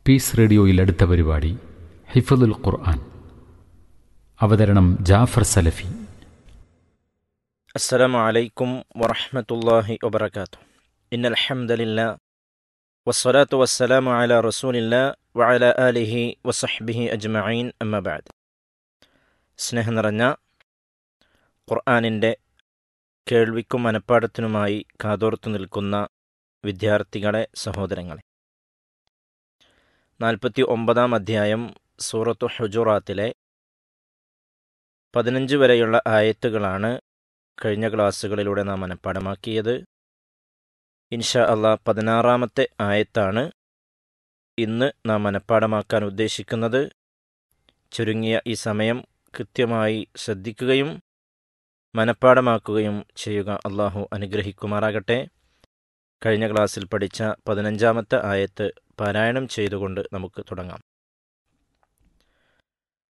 piece റേഡിയോയിൽ അടുത്ത പരിപാടി ഹിഫദുൽ ഖുർആൻ അവതരണം ജാഫർ സലഫി السلام عليكم ورحمة الله وبركاته إن الحمد لله والصلاة والسلام على رسول الله وعلى آله وصحبه أجمعين أما بعد സ്നേഹം നിറഞ്ഞ ഖുർആാനിൻ്റെ കേൾവിക്കും മനപ്പാടത്തിനുമായി കാതോർത്തു നിൽക്കുന്ന വിദ്യാർത്ഥികളെ സഹോദരങ്ങളെ നാൽപ്പത്തി ഒമ്പതാം അധ്യായം സൂറത്തു ഹുജുറാത്തിലെ പതിനഞ്ച് വരെയുള്ള ആയത്തുകളാണ് കഴിഞ്ഞ ക്ലാസ്സുകളിലൂടെ നാം മനഃപ്പാടമാക്കിയത് ഇൻഷാ അള്ളാ പതിനാറാമത്തെ ആയത്താണ് ഇന്ന് നാം മനഃപ്പാടമാക്കാൻ ഉദ്ദേശിക്കുന്നത് ചുരുങ്ങിയ ഈ സമയം കൃത്യമായി ശ്രദ്ധിക്കുകയും മനഃപ്പാടമാക്കുകയും ചെയ്യുക അള്ളാഹു അനുഗ്രഹിക്കുമാറാകട്ടെ കഴിഞ്ഞ ക്ലാസ്സിൽ പഠിച്ച പതിനഞ്ചാമത്തെ ആയത്ത് പാരായണം ചെയ്തുകൊണ്ട് നമുക്ക് തുടങ്ങാം